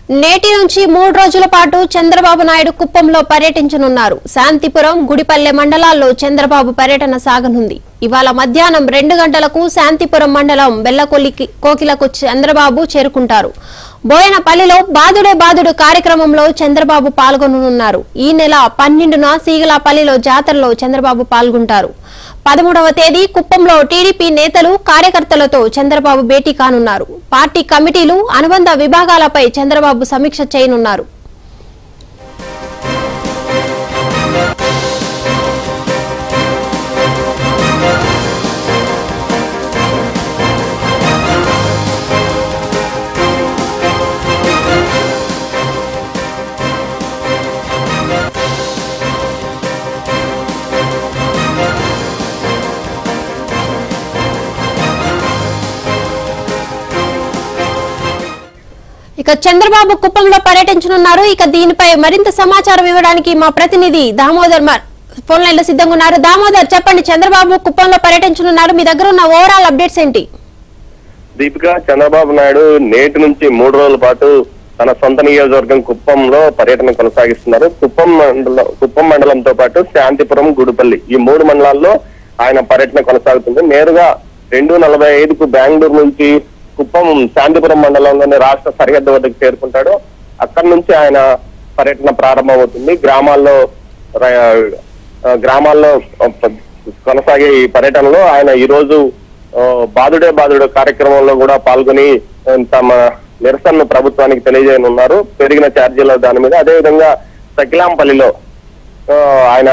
నేటి నుంచి మూడు రోజుల పాటు చంద్రబాబు నాయుడు కుప్పంలో పర్యటించనున్నారు శాంతిపురం గుడిపల్లె మండలాల్లో చంద్రబాబు పర్యటన సాగనుంది ఇవాళ మధ్యాహ్నం రెండు గంటలకు శాంతిపురం మండలం బెల్లకొల్లికి కోకిలకు చంద్రబాబు చేరుకుంటారు బోయనపల్లిలో బాదుడే బాదుడు కార్యక్రమంలో చంద్రబాబు పాల్గొననున్నారు ఈ నెల పన్నెండున సీగలాపల్లిలో జాతరలో చంద్రబాబు పాల్గొంటారు పదమూడవ తేదీ కుప్పంలో టీడీపీ నేతలు కార్యకర్తలతో చంద్రబాబు భేటీ కానున్నారు పార్టీ కమిటీలు అనుబంధ విభాగాలపై చంద్రబాబు సమీక్ష చేయనున్నారు ఇక చంద్రబాబు కుప్పంలో పర్యటించనున్నారు ఇక దీనిపై మరింత సమాచారం ఇవ్వడానికి మా ప్రతినిధి దామోదర్ మర్ ఫోన్ లైన్ లో సిద్ధంగా ఉన్నారు దామోదర్ చెప్పండి చంద్రబాబు కుప్పంలో పర్యటించనున్నారు మీ దగ్గర ఉన్న ఓవరాల్ అప్డేట్స్ ఏంటి దీపిక చంద్రబాబు నాయుడు నేటి నుంచి మూడు రోజుల పాటు తన సొంత నియోజకవర్గం కుప్పంలో పర్యటన కొనసాగిస్తున్నారు కుప్పం మండలం కుప్పం మండలంతో పాటు శాంతిపురం గుడిపల్లి ఈ మూడు మండలాల్లో ఆయన పర్యటన కొనసాగుతుంది నేరుగా రెండు నలభై ఐదుకు బెంగళూరు నుంచి కుప్పం శాంతిపురం మండలంలోని రాష్ట్ర సరిహద్దు వద్దకు చేరుకుంటాడు అక్కడి నుంచి ఆయన పర్యటన ప్రారంభమవుతుంది గ్రామాల్లో ర- ఆ, గ్రామాల్లో ఆ, ప- కొనసాగే ఈ పర్యటనలో ఆయన ఈ రోజు ఆ, బాదుడే బాదుడు కార్యక్రమంలో కూడా పాల్గొని ఆ, తమ నిరసనను ప్రభుత్వానికి తెలియజేయనున్నారు పెరిగిన ఛార్జీల దాని మీద అదేవిధంగా సకిలాంపల్లిలో ఆ, ఆయన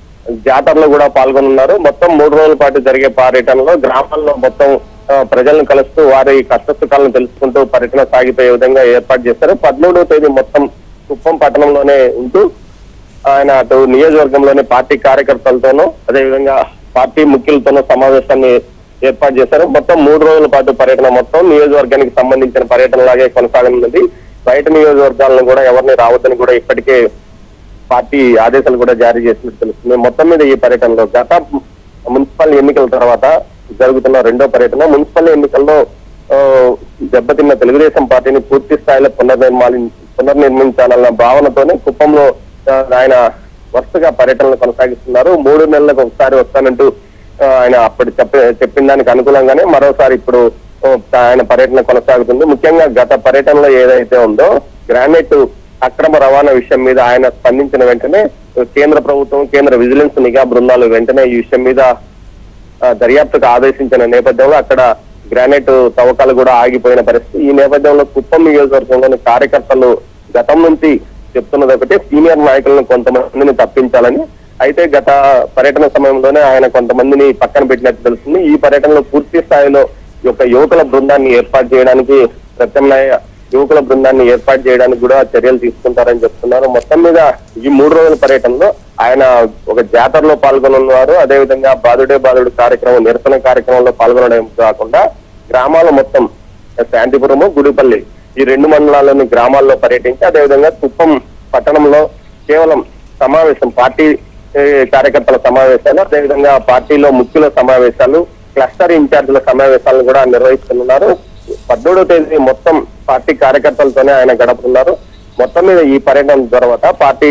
జాతరలో కూడా పాల్గొనున్నారు మొత్తం మూడు రోజుల పాటు జరిగే పర్యటనలో గ్రామాల్లో మొత్తం ఆ, ప్రజలను కలుస్తూ వారి కష్టసుఖాలను తెలుసుకుంటూ పర్యటన సాగిపోయే విధంగా ఏర్పాటు చేశారు పదమూడవ తేదీ మొత్తం కుప్పం పట్టణంలోనే ఉంటూ ఆయన అటు నియోజకవర్గంలోని పార్టీ కార్యకర్తలతోనూ అదేవిధంగా పార్టీ ముఖ్యులతోనూ సమావేశాన్ని ఏర్పాటు చేశారు మొత్తం మూడు రోజుల పాటు పర్యటన మొత్తం నియోజకవర్గానికి సంబంధించిన పర్యటన లాగే కొనసాగనున్నది బయట నియోజకవర్గాలను కూడా ఎవరిని రావద్దని కూడా ఇప్పటికే పార్టీ ఆదేశాలు కూడా జారీ చేసినట్టు తెలుస్తుంది మొత్తం మీద ఈ పర్యటనలో గత మున్సిపల్ ఎన్నికల తర్వాత జరుగుతున్న రెండో పర్యటన మున్సిపల్ ఎన్నికల్లో ఆ, దెబ్బతిన్న తెలుగుదేశం పార్టీని పూర్తి స్థాయిలో పునర్నిర్మాలి పునర్నిర్మించాలన్న భావనతోనే కుప్పంలో ఆ, ఆయన వరుసగా పర్యటనలు కొనసాగిస్తున్నారు మూడు నెలలకు ఒకసారి వస్తానంటూ ఆ, ఆయన అప్పటి చెప్ప చెప్పిన దానికి అనుకూలంగానే మరోసారి ఇప్పుడు ఆ, ఆయన పర్యటన కొనసాగుతుంది ముఖ్యంగా గత పర్యటనలో ఏదైతే ఉందో గ్రానైట్ అక్రమ రవాణా విషయం మీద ఆయన స్పందించిన వెంటనే కేంద్ర ప్రభుత్వం కేంద్ర విజిలెన్స్ నిఘా బృందాలు వెంటనే ఈ విషయం మీద ఆ, దర్యాప్తుకు ఆదేశించిన నేపథ్యంలో అక్కడ గ్రానైట్ తవ్వకాలు కూడా ఆగిపోయిన పరిస్థితి ఈ నేపథ్యంలో కుప్పం నియోజకవర్గంలోని కార్యకర్తలు గతం నుంచి చెప్తున్నది ఒకటే సీనియర్ నాయకులను కొంతమందిని తప్పించాలని అయితే గత పర్యటన సమయంలోనే ఆయన కొంతమందిని పక్కన పెట్టినట్టు తెలుస్తుంది ఈ పర్యటనలో పూర్తి స్థాయిలో ఈ యొక్క యువకుల బృందాన్ని ఏర్పాటు చేయడానికి ప్రత్యామ్నాయ యువకుల బృందాన్ని ఏర్పాటు చేయడానికి కూడా చర్యలు తీసుకుంటారని చెప్తున్నారు మొత్తం మీద ఈ మూడు రోజుల పర్యటనలో ఆయన ఒక జాతరలో పాల్గొనున్నారు అదేవిధంగా బాదుడే బాదుడు కార్యక్రమం నిరసన కార్యక్రమంలో పాల్గొనడం కాకుండా గ్రామాల మొత్తం శాంతిపురము గుడిపల్లి ఈ రెండు మండలాల్లోని గ్రామాల్లో పర్యటించి అదేవిధంగా కుప్పం పట్టణంలో కేవలం సమావేశం పార్టీ ఏ, కార్యకర్తల సమావేశాలు అదేవిధంగా పార్టీలో ముఖ్యుల సమావేశాలు క్లస్టర్ ఇన్ఛార్జీల సమావేశాలను కూడా నిర్వహిస్తున్నారు పద్మూడవ తేదీ మొత్తం పార్టీ కార్యకర్తలతోనే ఆయన గడపనున్నారు మొత్తం మీద ఈ పర్యటన తర్వాత పార్టీ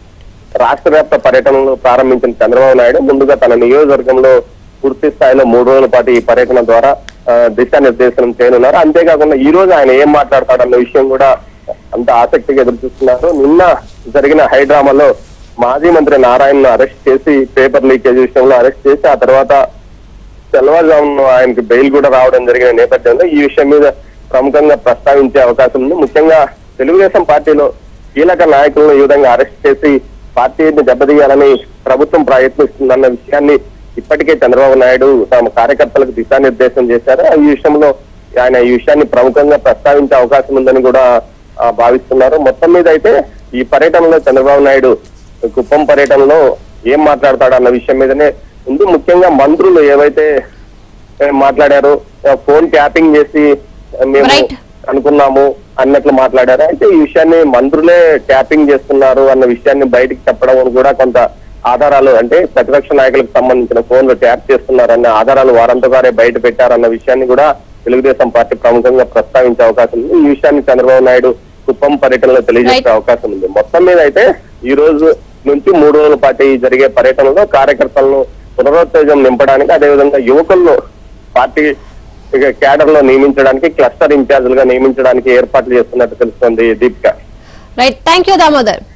రాష్ట్ర వ్యాప్త పర్యటనలు ప్రారంభించిన చంద్రబాబు నాయుడు ముందుగా తన నియోజకవర్గంలో పూర్తి స్థాయిలో మూడు రోజుల పాటు ఈ పర్యటన ద్వారా ఆ, దిశానిర్దేశనం చేయనున్నారు అంతేకాకుండా ఈ రోజు ఆయన ఏం మాట్లాడతాడన్న విషయం కూడా అంత ఆసక్తిగా ఎదురు చూస్తున్నారు నిన్న జరిగిన హైడ్రామాలో మాజీ మంత్రి నారాయణను అరెస్ట్ చేసి పేపర్ లీకేజ్ విషయంలో అరెస్ట్ చేసి ఆ తర్వాత తెల్లవారుజామున ఆయనకి బెయిల్ కూడా రావడం జరిగిన నేపథ్యంలో ఈ విషయం మీద ప్రముఖంగా ప్రస్తావించే అవకాశం ఉంది ముఖ్యంగా తెలుగుదేశం పార్టీలో కీలక నాయకులను ఈ విధంగా అరెస్ట్ చేసి పార్టీని దెబ్బతీయాలని ప్రభుత్వం ప్రయత్నిస్తుందన్న విషయాన్ని ఇప్పటికే చంద్రబాబు నాయుడు తమ కార్యకర్తలకు దిశానిర్దేశం చేశారు ఈ విషయంలో ఆయన ఈ విషయాన్ని ప్రముఖంగా ప్రస్తావించే అవకాశం ఉందని కూడా ఆ, భావిస్తున్నారు మొత్తం మీద అయితే ఈ పర్యటనలో చంద్రబాబు నాయుడు కుప్పం పర్యటనలో ఏం మాట్లాడతాడు అన్న విషయం మీదనే ఉంది ముఖ్యంగా మంత్రులు ఏవైతే ఏ, మాట్లాడారో ఆ, ఫోన్ ట్యాపింగ్ చేసి ఆ, మేము Right. అనుకున్నాము అన్నట్లు మాట్లాడారు అయితే ఈ విషయాన్ని మంత్రులే ట్యాపింగ్ చేస్తున్నారు అన్న విషయాన్ని బయటికి చెప్పడం కూడా కొంత ఆధారాలు అంటే ప్రతిపక్ష నాయకులకు సంబంధించిన ఫోన్లు ట్యాప్ చేస్తున్నారన్న ఆధారాలు వారంతో గారే బయట పెట్టారన్న విషయాన్ని కూడా తెలుగుదేశం పార్టీ ప్రముఖంగా ప్రస్తావించే అవకాశం ఉంది ఈ విషయాన్ని చంద్రబాబు నాయుడు కుప్పం పర్యటనలో తెలియజేసే Right. అవకాశం ఉంది మొత్తం మీద అయితే ఈ రోజు నుంచి మూడు రోజుల పాటు ఈ జరిగే పర్యటనలో కార్యకర్తలను పునరుత్తేజం నింపడానికి అదేవిధంగా యువకులను పార్టీ ఇక క్యాడర్ లో నియమించడానికి క్లస్టర్ ఇన్ఛార్జీలుగా నియమించడానికి ఏర్పాట్లు చేస్తున్నట్టు తెలుస్తోంది Deepika right thank you Damodar